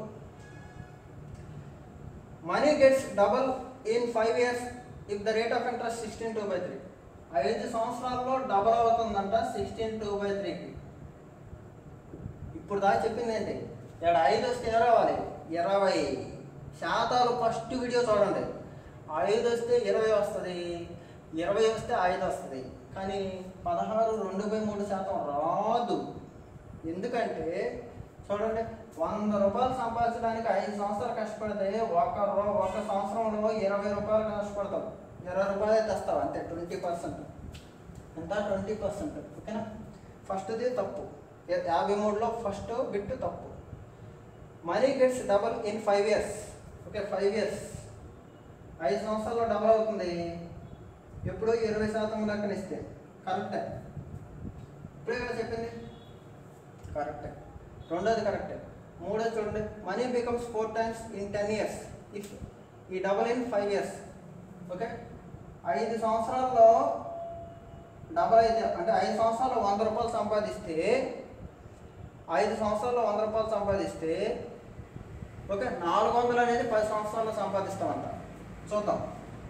money gets double in five years if the rate of interest sixteen two by three ఐదు సంవత్సరాల్లో డబల్ అవుతుందంట సిక్స్టీన్ టూ బై త్రీకి ఇప్పుడు దాకా చెప్పింది ఏంటి ఇక్కడ ఐదు వస్తే ఏ రావాలి ఇరవై శాతాలు ఫస్ట్ వీడియో చూడండి ఐదు వస్తే ఇరవై వస్తుంది ఇరవై వస్తే ఐదు వస్తుంది కానీ పదహారు రెండు బై మూడు శాతం రాదు ఎందుకంటే చూడండి వంద రూపాయలు సంపాదించడానికి ఐదు సంవత్సరాలు కష్టపడితే ఒక రూ- ఒక సంవత్సరంలో ఇరవై రూపాయలు కష్టపడతాం ఇరవై రూపాయలే తెస్తావు అంతే ట్వంటీ పర్సెంట్ ఎంత ట్వంటీ పర్సెంట్ ఓకేనా ఫస్ట్ది తప్పు యా- యాభై మూడులో ఫస్ట్ బిట్ తప్పు money gets double in five years okay five years ఐదు సంవత్సరాల్లో డబల్ అవుతుంది ఎప్పుడో ఇరవై శాతం లెక్కనిస్తే కరెక్టే ఇప్పుడే కదా చెప్పింది కరెక్టే రెండోది కరెక్టే మూడోది చూడండి money becomes four times in ten years if ఈ double in five years okay ఐదు సంవత్సరాల్లో డబల్ అయితే అంటే ఐదు సంవత్సరాలు వంద రూపాయలు సంపాదిస్తే ఐదు సంవత్సరాల్లో వంద రూపాయలు సంపాదిస్తే ఓకే నాలుగు వందలు అనేది పది సంవత్సరాల్లో సంపాదిస్తామంట చూద్దాం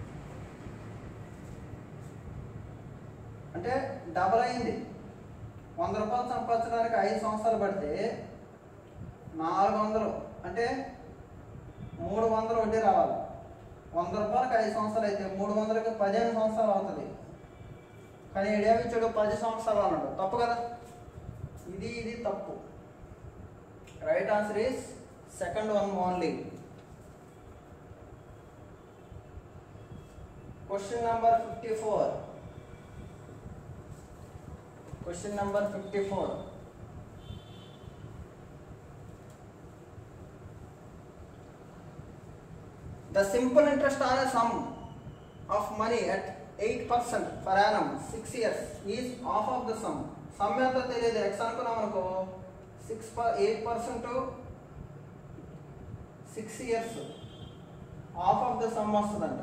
అంటే డబల్ అయింది వంద రూపాయలు సంపాదించడానికి ఐదు సంవత్సరాలు పడితే నాలుగు వందలు అంటే మూడు వందలు వడ్డీ రావాలి వంద రూపాయలకి ఐదు సంవత్సరాలు అయితే మూడు వందలకి పదిహేను సంవత్సరాలు అవుతుంది కానీ ఇచ్చాడు పది సంవత్సరాలు అన్నాడు తప్పు కదా ఇది ఇది తప్పు right answer is second one only question number fifty four question number fifty four The simple interest on a sum of money at 8% per annum 6 years is half of the sum. Sum ఎంత తెలియదు x అనుకున్నాం అనుకో six per eight percent six years half of the sum వస్తుందంట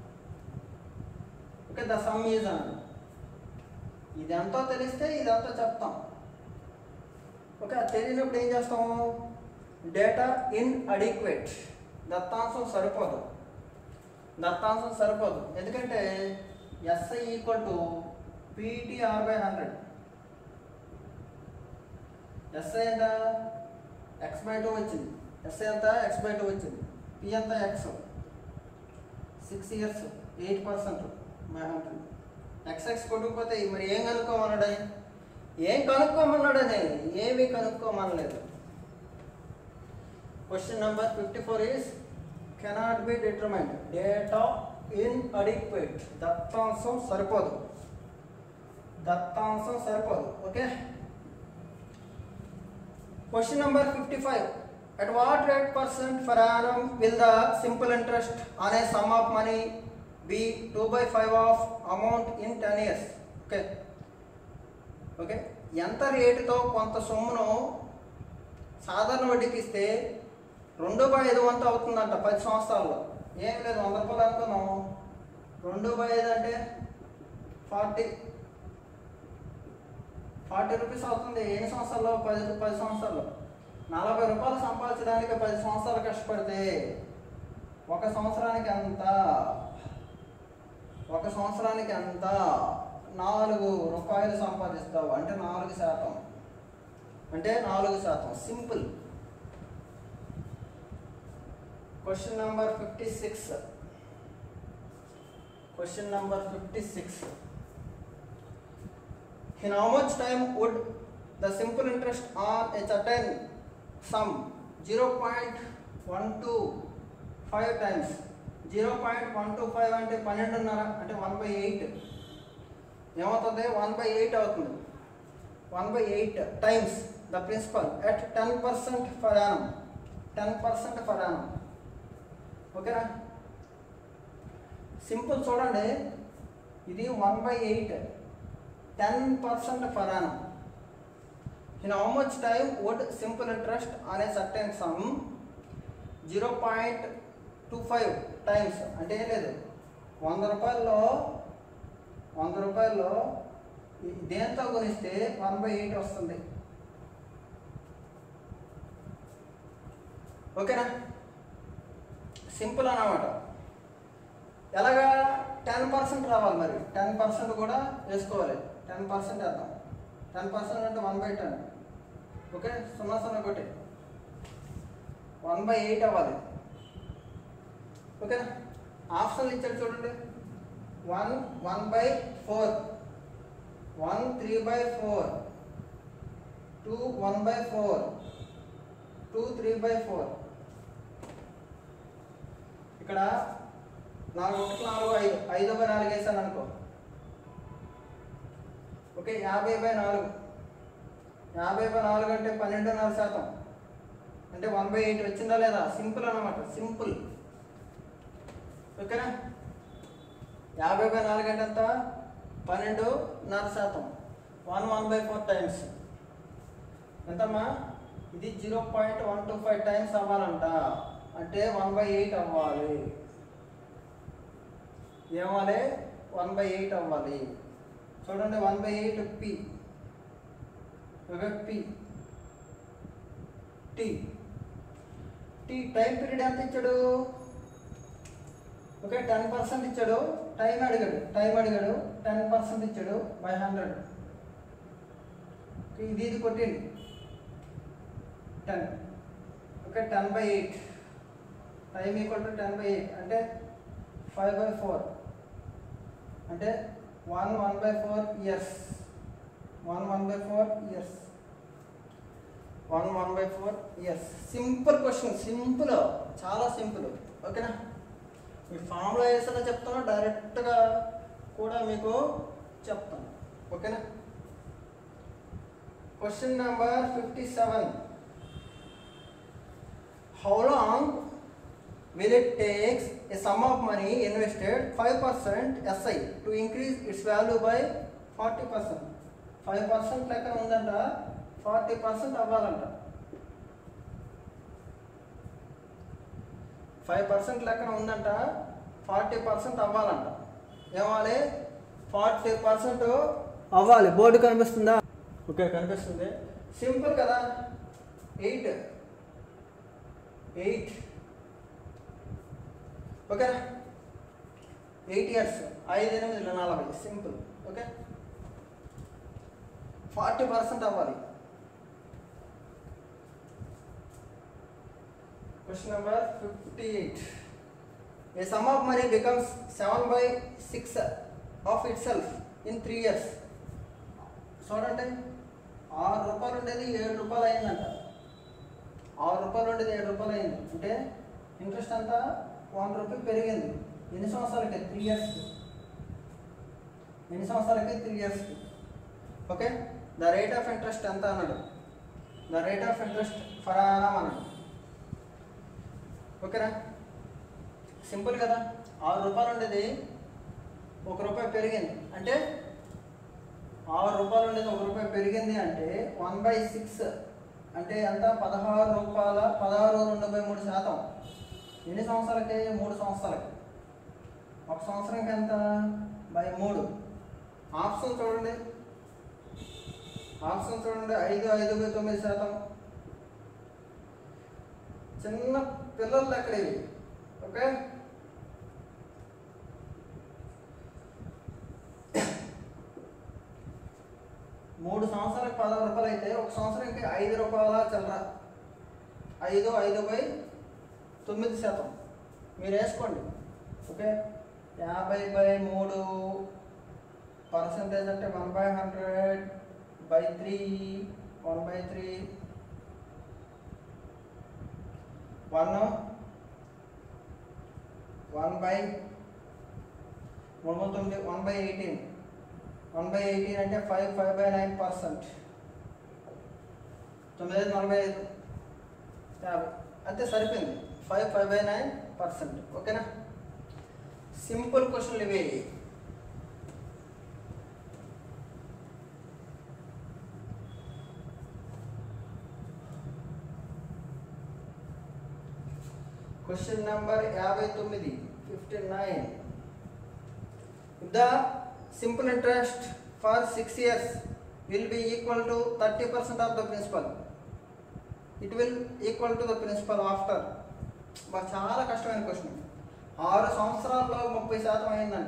okay the sum is అన్నాడు ఇది ఎంతో తెలిస్తే ఇదంతా చెప్తాం ఓకే అది తెలియనప్పుడు ఏం చేస్తాము డేటా ఇన్ అడిక్వేట్ దత్తాంశం సరిపోదు దత్తాంశం సరిపోదు ఎందుకంటే SI equal to PTR by hundred SI ఎంత ఎక్స్ బై టూ వచ్చింది ఎస్ఐ ఎంత ఎక్స్ బై టూ వచ్చింది పి ఎంత x six years eight percent by hundred x x కొట్టుకుపోతే మరి ఏం కనుక్కోమన్నాడని ఏం కనుక్కోమన్నాడని ఏమీ కనుక్కోమనలేదు question number fifty four is cannot be determined data inadequate దత్తాంశం సరిపోదు దత్తాంశం సరిపోదు okay question number fifty five at what rate percent per annum will the simple interest on a sum of money be 2 by 5 of amount in 10 years okay okay ఎంత రేటుతో కొంత సొమ్మును సాధారణ వడ్డీకి ఇస్తే రెండు బై ఐదు వంతు అవుతుందంట పది సంవత్సరాల్లో ఏం లేదు వంద రూపాయలు అనుకున్నాం రెండు బై ఐదు అంటే ఫార్టీ ఫార్టీ రూపీస్ అవుతుంది ఎన్ని సంవత్సరాల్లో పది పది సంవత్సరాలు నలభై రూపాయలు సంపాదించడానికి పది సంవత్సరాలు కష్టపడితే ఒక సంవత్సరానికి ఎంత ఒక సంవత్సరానికి ఎంత నాలుగు రూపాయలు సంపాదిస్తావు అంటే నాలుగు శాతం అంటే నాలుగు శాతం simple question number fifty six question number fifty six In how much time would the simple interest on a certain sum 0.125 times 0.125 అంటే పన్నెండున్నర అంటే వన్ బై ఎయిట్ ఏమవుతుంది వన్ బై ఎయిట్ అవుతుంది one by eight times the principal at ten percent per annum ten percent per annum ఓకేనా simple చూడండి ఇది one by eight ten percent per annum in how much time would simple interest on a certain sum zero point two five times అంటే ఏం లేదు వంద రూపాయల్లో వంద రూపాయల్లో ఈ- దేంతో గుణిస్తే వన్ బై ఎయిట్ వస్తుంది ఓకేనా సింపుల్ అన్నమాట ఎలాగా టెన్ పర్సెంట్ రావాలి మరి టెన్ పర్సెంట్ కూడా వేసుకోవాలి టెన్ పర్సెంట్ వేద్దాం టెన్ పర్సెంట్ అంటే వన్ బై టెన్ ఓకే సున్నా సున్నా ఒకటి వన్ బై ఎయిట్ అవ్వాలి ఓకేనా ఆప్షన్లు ఇచ్చాడు చూడండి one one by four one three by four two one by four two three by four ఇక్కడ నాలుగు ఒకటి నాలుగు ఐదు ఐదు బై నాలుగు వేసాను అనుకో ఓకే యాభై బై నాలుగు యాభై బై నాలుగు అంటే పన్నెండున్నర శాతం అంటే వన్ బై ఎయిట్ వచ్చిందా లేదా సింపుల్ అన్నమాట సింపుల్ ఓకేనా యాభై బై నాలుగు అంటే ఎంత పన్నెండున్నర శాతం one one by four times ఎంతమ్మా ఇది zero point one two five times అవ్వాలంట అంటే వన్ బై ఎయిట్ అవ్వాలి ఏమవ్వాలి వన్ బై ఎయిట్ అవ్వాలి చూడండి one by eight P okay P T T time period ఎంత ఇచ్చాడు ఓకే టెన్ పర్సెంట్ ఇచ్చాడు టైం అడిగాడు టైం అడిగాడు టెన్ పర్సెంట్ ఇచ్చాడు బై హండ్రెడ్ ఇది ఇది కొట్టండి ten okay ten by eight time equal to ten by eight అంటే ఫైవ్ బై ఫోర్ అంటే one one by four years one one by four years one one by four years simple question simple చాలా simple ఓకేనా మీ ఫామ్లో వేసినా చెప్తాను డైరెక్ట్గా కూడా మీకు చెప్తాను ఓకేనా question number fifty seven how long will it takes a sum of money invested 5% SI to increase its value by 40%. 5% లెక్క ఉందంట 40% అవ్వాలంట 5% లెక్కన ఉందంట 40% అవ్వాలంట ఏమాలి 40% అవ్వాలి బోర్డు కనిపిస్తుందా ఓకే కనిపిస్తుంది సింపుల్ కదా ఎయిట్ ఎయిట్ ఓకేనా ఎయిట్ ఇయర్స్ ఐదు ఎనిమిది నలభై సింపుల్ ఓకే ఫార్టీ పర్సెంట్ అవ్వాలి question number fifty eight a sum of money becomes seven by six of itself in three years చూడండి ఆరు రూపాయలు ఉండేది ఏడు రూపాయలు అయిందంట ఆరు రూపాయలు ఉండేది ఏడు రూపాయలు అయింది అంటే ఇంట్రెస్ట్ అంతా వన్ రూపీ పెరిగింది ఎన్ని సంవత్సరాలకి త్రీ ఇయర్స్ ఎన్ని సంవత్సరాలకి three years okay the rate of interest ఎంత అన్నాడు the rate of interest per annum అన్నాడు ఓకేనా సింపుల్ కదా ఆరు రూపాయలు ఉండేది ఒక రూపాయి పెరిగింది అంటే ఆరు రూపాయలు ఉండేది ఒక రూపాయి పెరిగింది అంటే వన్ బై సిక్స్ అంటే ఎంత పదహారు రూపాయల పదహారు రెండు బై మూడు శాతం ఎన్ని సంవత్సరాలకి మూడు సంవత్సరాలకి ఒక సంవత్సరంకి ఎంత బై మూడు ఆప్షన్ చూడండి ఆప్షన్ చూడండి ఐదు ఐదు బై తొమ్మిది శాతం చిన్న పిల్లలు లెక్కలు ఇవి ఓకే మూడు సంవత్సరాలకు పదహారు రూపాయలు అయితే ఒక సంవత్సరానికి ఐదు రూపాయల చిల్లర ఐదు ఐదు బై తొమ్మిది శాతం మీరు వేసుకోండి ఓకే యాభై బై మూడు పర్సంటేజ్ అంటే one by hundred by three one by three one one by మూడు వందల తొమ్మిది one by eighteen one by eighteen అంటే five five by nine percent తొమ్మిది ఐదు నలభై ఐదు యాభై అంతే సరిపోయింది five five by nine percent ఓకేనా సింపుల్ క్వశ్చన్లు ఇవి క్వశ్చన్ నెంబర్ యాభై తొమ్మిది fifty nine the simple interest for six years will be equal to thirty percent of the principal it will equal to the principal after బాగా చాలా కష్టమైన question ఆరు సంవత్సరాల్లో ముప్పై శాతం అయిందంట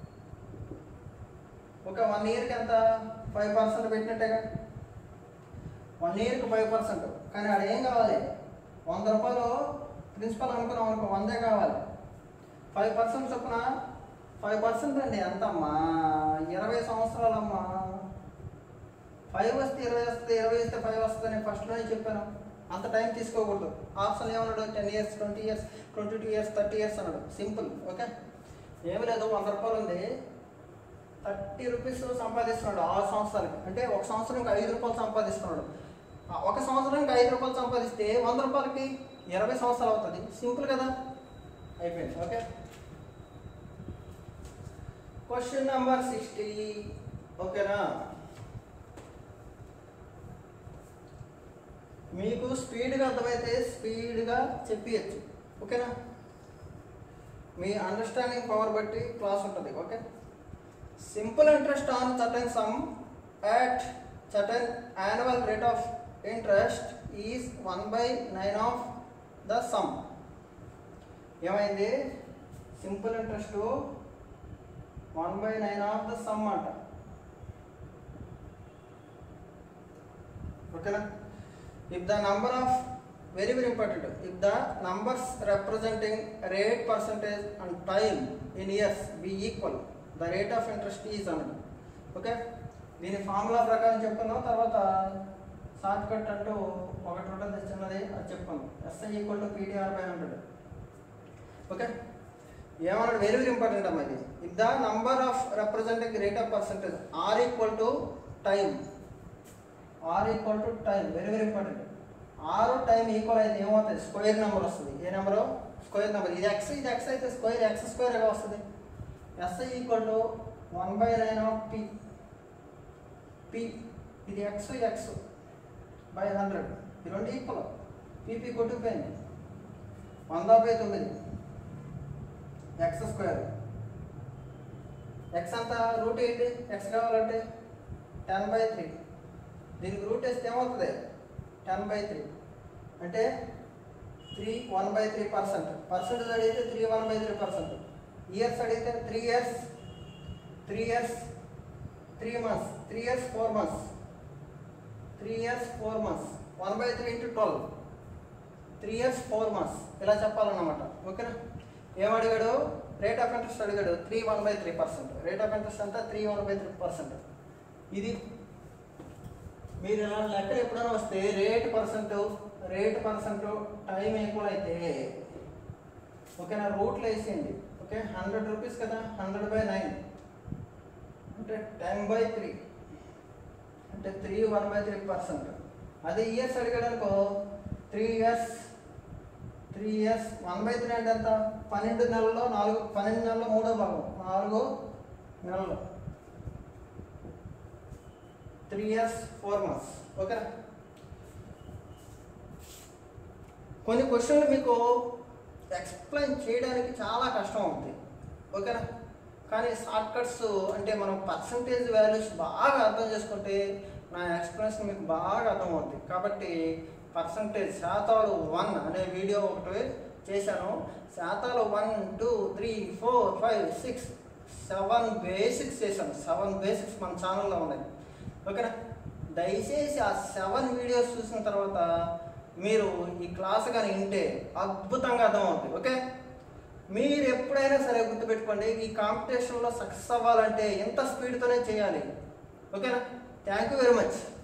ఒక వన్ ఇయర్కి ఎంత ఫైవ్ పర్సెంట్ పెట్టినట్టేగా వన్ ఇయర్కి ఫైవ్ పర్సెంట్ కానీ ఆడ ఏం కావాలి వంద రూపాయలు ప్రిన్సిపల్ అనుకున్నాం అనుకో వందే కావాలి ఫైవ్ పర్సెంట్ చొప్పున ఫైవ్ పర్సెంట్ అండి ఎంతమ్మా ఇరవై సంవత్సరాలమ్మా ఫైవ్ వస్తే ఇరవై వస్తుంది ఇరవై వస్తే ఫైవ్ వస్తుందని ఫస్ట్లోనే చెప్పాను అంత టైం తీసుకోకూడదు ఆప్షన్ ఏమన్నాడు ten years twenty years twenty two years thirty years అన్నాడు సింపుల్ ఓకే ఏమి లేదు వంద రూపాయలు ఉంది థర్టీ రూపీస్ సంపాదిస్తున్నాడు ఆరు సంవత్సరాలకి అంటే ఒక సంవత్సరానికి ఐదు రూపాయలు సంపాదిస్తున్నాడు ఆ ఒక సంవత్సరానికి ఐదు రూపాయలు సంపాదిస్తే వంద రూపాయలకి ఇరవై సంవత్సరాలు అవుతుంది సింపుల్ కదా అయిపోయింది ఓకే క్వశ్చన్ నెంబర్ సిక్స్టీ ఓకేనా మీకు స్పీడ్గా అర్థమైతే స్పీడ్గా చెప్పియచ్చు ఓకేనా మీ అండర్స్టాండింగ్ పవర్ బట్టి క్లాస్ ఉంటుంది okay simple interest on certain sum at certain annual rate of interest is one by nine of the sum ఏమైంది simple interest one by nine of the sum అంట ఓకేనా if the number of very very important if the numbers representing rate percentage and time in years be equal the rate of interest is అన్నది okay దీని formula ప్రకారం చెప్పుకుందాం తర్వాత short cut అంటూ ఒకటి ఉంటుంది చిన్నది అది చెప్పుకుందాం SI equal to PDR by hundred okay ఏమన్నాడు వెరీ వెరీ ఇంపార్టెంట్ అమ్మా ఇది if the number of representing rate of percentage are equal to time are equal to time very very important ఆరు టైం ఈక్వల్ అయితే ఏమవుతుంది square number వస్తుంది ఏ number square number ఇది x ఇది ఎక్స్ అయితే స్క్వేర్ ఎక్స్ స్క్వేర్ ఎలా వస్తుంది SI equal to one by nine of P P ఇది ఎక్స్ ఎక్స్ బై హండ్రెడ్ ఈ రెండు ఈక్వల్ పీపీ కొట్టుకుపోయింది వంద బై తొమ్మిది ఎక్స్ స్క్వేర్ ఎక్స్ అంతా రూట్ ఏంటి ఎక్స్ కావాలంటే టెన్ బై త్రీ దీనికి రూట్ వేస్తే ఏమవుతుంది టెన్ బై త్రీ అంటే three one by three percent percentage అడిగితే three one by three percent years అడిగితే three years three years three months three years four months three years four months one by three into twelve three years four months ఇలా చెప్పాలన్నమాట ఓకేనా ఏమడిగాడు rate of interest అడిగాడు three one by three percent rate of interest అంతా three one by three percent ఇది మీరు ఇలా లెక్క ఎప్పుడైనా వస్తే rate percent rate percent time equal అయితే ఓకేనా రూట్లో వేసేయండి ఓకే హండ్రెడ్ రూపీస్ కదా హండ్రెడ్ బై నైన్ అంటే టెన్ బై త్రీ అంటే three one by three percent అదే ఇయర్స్ అడిగాడు అనుకో three years three years one by three అంటే ఎంత పన్నెండు నెలల్లో నాలుగు పన్నెండు నెలల్లో మూడో భాగం నాలుగు నెలలు త్రీ ఇయర్స్ ఫోర్ మంత్స్ ఓకేనా కొన్ని క్వశ్చన్లు మీకు ఎక్స్ప్లెయిన్ చేయడానికి చాలా కష్టం అవుతుంది ఓకేనా కానీ షార్ట్ కట్స్ అంటే మనం పర్సంటేజ్ వాల్యూస్ బాగా అర్థం చేసుకుంటే నా ఎక్స్ప్లెనేషన్ మీకు బాగా అర్థమవుతుంది కాబట్టి పర్సంటేజ్ శాతాలు వన్ అనే వీడియో ఒకటి చేశాను శాతాలు one two three four five six seven basics చేశాను సెవెన్ బేసిక్స్ మన ఛానల్లో ఉన్నాయి ఓకేనా దయచేసి ఆ సెవెన్ వీడియోస్ చూసిన తర్వాత మీరు ఈ క్లాస్ కానీ వింటే అద్భుతంగా అర్థమవుతుంది ఓకే మీరు ఎప్పుడైనా సరే గుర్తుపెట్టుకోండి ఈ కాంపిటీషన్లో సక్సెస్ అవ్వాలంటే ఎంత స్పీడ్తోనే చేయాలి ఓకేనా థ్యాంక్ యూ వెరీ మచ్